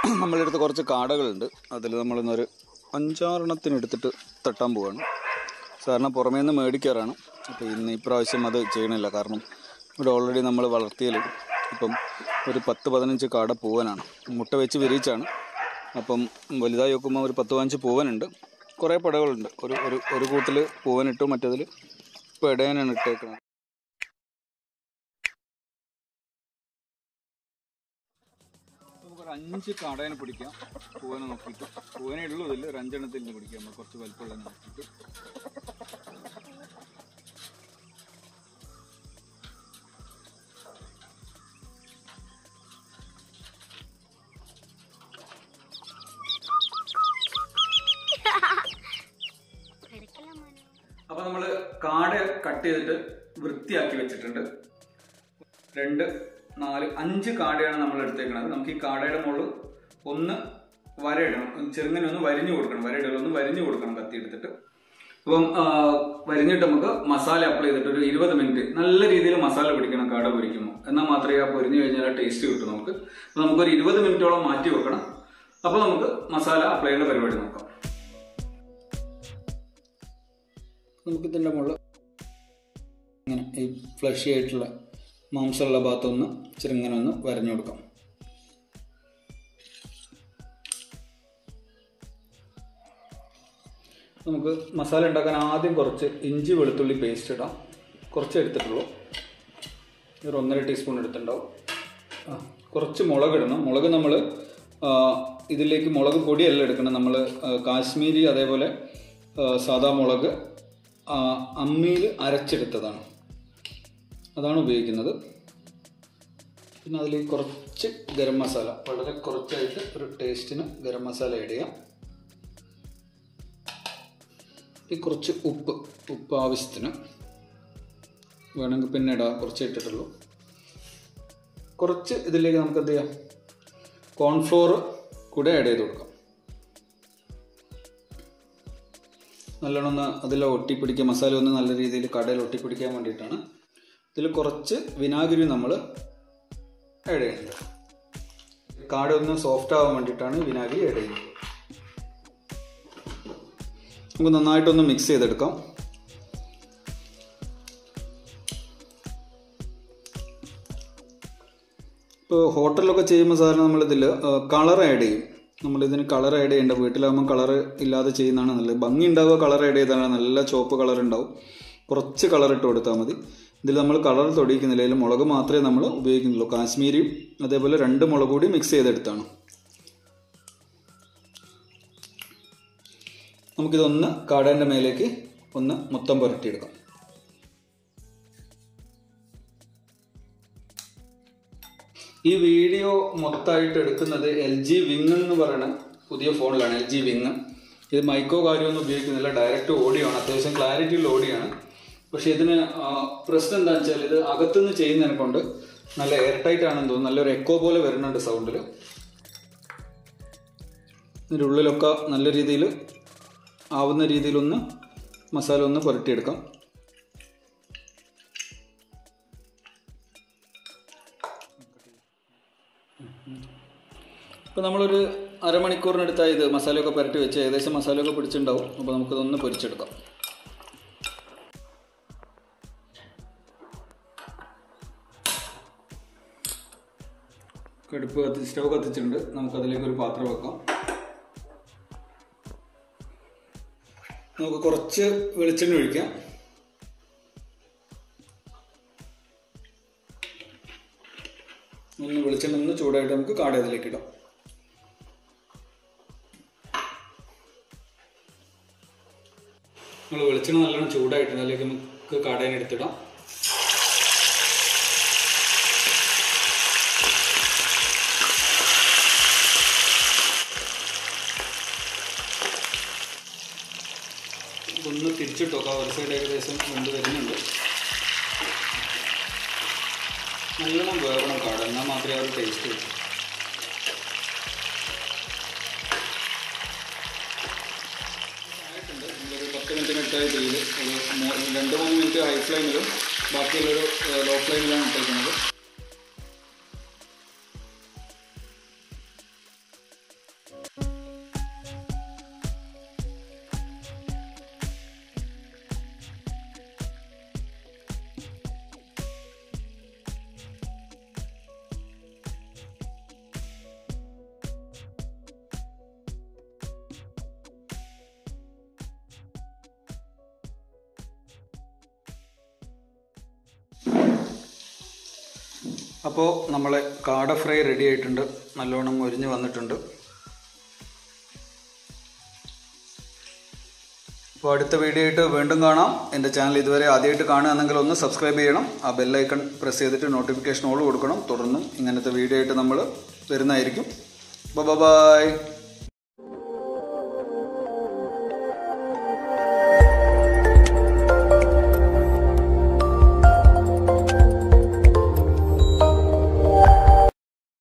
നമ്മളുടെ അടുത്ത് കുറച്ച് കാടകളുണ്ട് അതിൽ നമ്മളിന്നൊരു അഞ്ചാറെണ്ണത്തിന് എടുത്തിട്ട് തട്ടാൻ പോവാണ് സാധാരണ പുറമേ നിന്ന് മേടിക്കാറാണ് അപ്പോൾ ഇന്ന് ഇപ്രാവശ്യം അത് ചെയ്യണില്ല കാരണം ഇവിടെ ഓൾറെഡി നമ്മൾ വളർത്തിയാലും ഇപ്പം ഒരു പത്ത് പതിനഞ്ച് കാട പൂവനാണ് മുട്ട വെച്ച് വിരിയിച്ചാണ് അപ്പം വലുതായി നോക്കുമ്പോൾ ഒരു പത്ത് പതിനഞ്ച് പൂവനുണ്ട് കുറേ പടകളുണ്ട് ഒരു ഒരു ഒരു കൂട്ടിൽ പൂവനിട്ടു മറ്റേതിൽ പെടയനാണ് ഇട്ടേക്കുന്നത് നമുക്കൊരു അഞ്ച് കാടേനെ പിടിക്കാം പൂവനെ നോക്കിയിട്ട് പൂവനെ ഉള്ളൂ ഇതിൽ ഒരു അഞ്ചെണ്ണത്തിൽ നിന്ന് പിടിക്കാം നമ്മൾ കുറച്ച് വലിപ്പമുള്ള നോക്കിയിട്ട് അപ്പൊ നമ്മൾ കാട കട്ട് ചെയ്തിട്ട് വൃത്തിയാക്കി വെച്ചിട്ടുണ്ട് രണ്ട് നാല് അഞ്ച് കാടയാണ് നമ്മൾ എടുത്തേക്കുന്നത് നമുക്ക് ഈ കാടയുടെ മുകളിൽ ഒന്ന് വരയിടണം ചെറുങ്ങനെ ഒന്ന് വരിഞ്ഞു കൊടുക്കണം വരയിടൽ ഒന്ന് വരിഞ്ഞു കൊടുക്കണം കത്തി എടുത്തിട്ട് അപ്പം ആ, വരിഞ്ഞിട്ട് നമുക്ക് മസാല അപ്ലൈ ചെയ്തിട്ട് ഒരു ഇരുപത് മിനിറ്റ് നല്ല രീതിയിൽ മസാല പിടിക്കണം കാട പൊരിക്കുമ്പോൾ എന്നാൽ മാത്രമേ ആ പൊരിഞ്ഞു കഴിഞ്ഞാൽ ആ ടേസ്റ്റ് കിട്ടും നമുക്ക് അപ്പൊ നമുക്കൊരു ഇരുപത് മിനിറ്റോളം മാറ്റി വെക്കണം അപ്പോൾ നമുക്ക് മസാല അപ്ലൈ ചെയ്യുന്ന പരിപാടി നോക്കാം നമുക്ക് ഇതിൻ്റെ മുകളിൽ ഇങ്ങനെ ഈ ഫ്ലഷി ആയിട്ടുള്ള മാംസമുള്ള ഭാഗത്തൊന്ന് ഇച്ചിരി ഇങ്ങനെ ഒന്ന് വരഞ്ഞു കൊടുക്കാം നമുക്ക് മസാല ഉണ്ടാക്കാൻ ആദ്യം കുറച്ച് ഇഞ്ചി വെളുത്തുള്ളി പേസ്റ്റ് ഇടാം കുറച്ച് എടുത്തിട്ടുള്ളൂ ഒരു ഒന്നര ടീസ്പൂൺ എടുത്തിട്ടുണ്ടാവും ആ കുറച്ച് മുളക് ഇടണം മുളക് നമ്മൾ ഇതിലേക്ക് മുളക് പൊടിയല്ല എടുക്കണം നമ്മൾ കാശ്മീരി അതേപോലെ ആ, സാദാ മുളക് അമ്മിയിൽ അരച്ചെടുത്തതാണ് അതാണ് ഉപയോഗിക്കുന്നത് പിന്നെ അതിലേക്ക് കുറച്ച് ഗരം മസാല വളരെ കുറച്ചായിട്ട് ഒരു ടേസ്റ്റിന് ഗരം മസാല ആഡ് ചെയ്യാം ഈ കുറച്ച് ഉപ്പ് ഉപ്പ് ആവശ്യത്തിന് വേണമെങ്കിൽ പിന്നെ ഇടാം കുറച്ച് ഇട്ടിട്ടുള്ളൂ കുറച്ച് ഇതിലേക്ക് നമുക്ക് എന്ത് ചെയ്യാം കോൺഫ്ലോർ കൂടെ ആഡ് ചെയ്ത് കൊടുക്കാം നല്ലോണം ഒന്ന് അതിൽ ഒട്ടിപ്പിടിക്കുക മസാല ഒന്ന് നല്ല രീതിയിൽ കടയിൽ ഒട്ടിപ്പിടിക്കാൻ വേണ്ടിയിട്ടാണ് ഇതിൽ കുറച്ച് വിനാഗിരി നമ്മൾ ആഡ് ചെയ്യുന്നത് കാട ഒന്ന് സോഫ്റ്റ് ആവാൻ വേണ്ടിയിട്ടാണ് വിനാഗിരി ആഡ് ചെയ്യുന്നത് നമുക്ക് നന്നായിട്ടൊന്ന് മിക്സ് ചെയ്തെടുക്കാം ഇപ്പോൾ ഹോട്ടലിലൊക്കെ ചെയ്യുമ്പോൾ സാധാരണ നമ്മളിതിൽ കളർ ആഡ് ചെയ്യും നമ്മളിതിന് കളർ ആഡ് ചെയ്യേണ്ട വീട്ടിലാകുമ്പോൾ കളർ ഇല്ലാതെ ചെയ്യുന്നതാണ് നല്ലത് ഭംഗി ഉണ്ടാവുക കളർ ആഡ് ചെയ്താലാണ് നല്ല ചുവപ്പ് കളർ ഉണ്ടാവും കുറച്ച് കളർ ഇട്ട് കൊടുത്താൽ മതി ഇതിൽ നമ്മൾ കളർ തൊടിയിക്കുന്നില്ല ഇതിൽ മുളക് മാത്രമേ നമ്മൾ ഉപയോഗിക്കുന്നുള്ളൂ കാശ്മീരിയും അതേപോലെ രണ്ട് മുളക് കൂടി മിക്സ് ചെയ്തെടുത്താണ് നമുക്കിതൊന്ന് കാടേൻ്റെ മേലേക്ക് ഒന്ന് മൊത്തം പുരട്ടിയെടുക്കാം ഈ വീഡിയോ മൊത്തമായിട്ട് എടുക്കുന്നത് എൽ ജി വിങ് എന്ന് പറയുന്ന പുതിയ ഫോണിലാണ് എൽ ജി വിങ് ഇത് മൈക്കോ കാര്യമൊന്നും ഉപയോഗിക്കുന്നില്ല ഡയറക്റ്റ് ഓഡിയോ ആണ് അത്യാവശ്യം ക്ലാരിറ്റിയുള്ള ഓഡിയോ ആണ് പക്ഷേ ഇതിന് ആ, പ്രശ്നം എന്താണെന്ന് വെച്ചാൽ ഇത് അകത്തുനിന്ന് ചെയ്യുന്നതിനെ കൊണ്ട് നല്ല എയർ ടൈറ്റ് ആണെന്ന് തോന്നുന്നു നല്ലൊരു എക്കോ പോലെ വരുന്നുണ്ട് സൗണ്ടിൽ ഇതിൻ്റെ ഉള്ളിലൊക്കെ നല്ല രീതിയിൽ ആവുന്ന രീതിയിലൊന്ന് മസാല ഒന്ന് പുരട്ടിയെടുക്കാം ഇപ്പോൾ നമ്മളൊരു അരമണിക്കൂറിനടുത്തായി ഇത് മസാലയൊക്കെ പുരട്ടി വെച്ച് ഏകദേശം മസാലയൊക്കെ പിടിച്ചിട്ടുണ്ടാവും അപ്പോൾ നമുക്കിതൊന്ന് പൊരിച്ചെടുക്കാം കടുപ്പ് കത്തി സ്റ്റവ് കത്തിച്ചിട്ടുണ്ട് നമുക്കതിലേക്ക് ഒരു പാത്രം വെക്കാം നമുക്ക് കുറച്ച് വെളിച്ചെണ്ണ ഒഴിക്കാം ഒന്ന് വെളിച്ചെണ്ണ ഒന്ന് ചൂടായിട്ട് നമുക്ക് കാട ഇതിലേക്ക് ഇടാം നമ്മൾ വെളിച്ചെണ്ണ നല്ലോണം ചൂടായിട്ടുണ്ട് അതിലേക്ക് നമുക്ക് കാടേനെ എടുത്തിടാം ഇതൊന്ന് തിരിച്ചിട്ട് നോക്കാം ഒരു സൈഡ് ഏകദേശം വെന്ത് വരുന്നുണ്ട് നല്ലോണം വേവണം കാട എന്നാൽ മാത്രമേ ആ ഒരു ടേസ്റ്റ് കിട്ടൂ ആയിട്ടുണ്ട് നമ്മളൊരു പത്ത് മിനിറ്റിനടുത്തായി തീയിൽ ഒരു മൂ- രണ്ട് മൂന്ന് മിനിറ്റ് ഹൈ ഫ്ലെയിമിലും ബാക്കിയുള്ളൊരു ലോ ഫ്ലെയിമിലാണ് ഇട്ടേക്കുന്നത് അപ്പോൾ നമ്മളെ കാട ഫ്രൈ റെഡി ആയിട്ടുണ്ട് നല്ലോണം മൊരിഞ്ഞ് വന്നിട്ടുണ്ട് അപ്പോൾ അടുത്ത വീഡിയോ ആയിട്ട് വീണ്ടും കാണാം എൻ്റെ ചാനൽ ഇതുവരെ ആദ്യമായിട്ട് കാണുകയാണെങ്കിൽ ഒന്ന് സബ്സ്ക്രൈബ് ചെയ്യണം ആ ബെല്ലൈക്കൺ പ്രസ് ചെയ്തിട്ട് നോട്ടിഫിക്കേഷൻ ഓൾ കൊടുക്കണം തുടർന്നും ഇങ്ങനത്തെ വീഡിയോ ആയിട്ട് നമ്മൾ വരുന്നതായിരിക്കും ബൈ